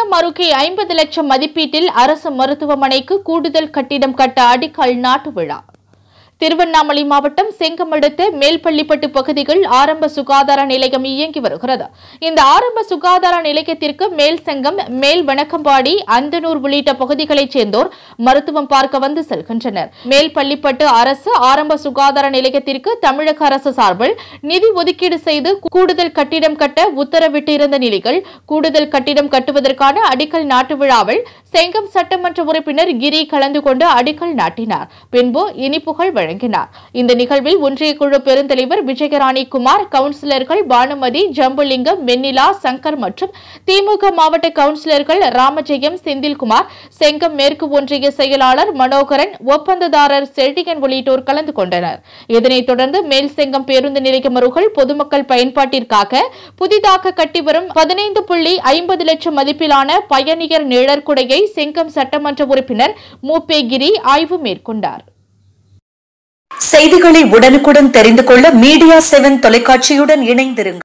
செங்கம் அருகே ஐம்பது லட்சம் மதிப்பீட்டில் அரசு மருத்துவமனைக்கு கூடுதல் கட்டிடம் கட்ட அடிக்கல் நாட்டு விழா திருவண்ணாமலை மாவட்டம் செங்கம் அடுத்த மேல்பள்ளிப்பட்டு பகுதியில் ஆரம்ப சுகாதார நிலையம் இயங்கி வருகிறது இந்த ஆரம்ப சுகாதார நிலையத்திற்கு மேல் செங்கம் மேல் வணக்கம்பாடி அந்தனூர் உள்ளிட்ட பகுதிகளைச் சேர்ந்தோர் மருத்துவம் பார்க்க வந்து செல்கின்றனர் மேல்பள்ளிப்பட்டு அரசு ஆரம்ப சுகாதார நிலையத்திற்கு தமிழக அரசு சார்பில் நிதி ஒதுக்கீடு செய்து கூடுதல் கட்டிடம் கட்ட உத்தரவிட்டிருந்த நிலையில் கூடுதல் கட்டிடம் கட்டுவதற்கான அடிக்கல் நாட்டு விழாவில் செங்கம் சட்டமன்ற உறுப்பினர் கிரி கலந்து கொண்டு அடிக்கல் நாட்டினார் பின்பு இனிப்புகள் வழங்கினார் இந்த நிகழ்வில் ஒன்றிய குழு பெருந்தலைவர் விஜயராணி குமார் கவுன்சிலர்கள் பானுமதி ஜம்புலிங்கம் வெண்ணிலா சங்கர் மற்றும் திமுக மாவட்ட கவுன்சிலர்கள் ராமஜெயம் செந்தில்குமார் செங்கம் மேற்கு ஒன்றிய செயலாளர் மனோகரன் ஒப்பந்ததாரர் செழியன் உள்ளிட்டோர் கலந்து கொண்டனர் இதனைத் தொடர்ந்து மேல் செங்கம் பேருந்து நிலையம் அருகில் பொதுமக்கள் பயன்பாட்டிற்காக புதிதாக கட்டி வரும் பதினைந்து புள்ளி ஐம்பது லட்சம் மதிப்பிலான பயணியர் நிழற்குடையை செங்கம் சட்டமன்ற உறுப்பினர் மூப்பே கிரி ஆய்வு மேற்கொண்டார் செய்திகளை உடனுக்குடன் தெரிந்து கொள்ள மீடியா செவன் தொலைக்காட்சியுடன் இணைந்திருங்கள்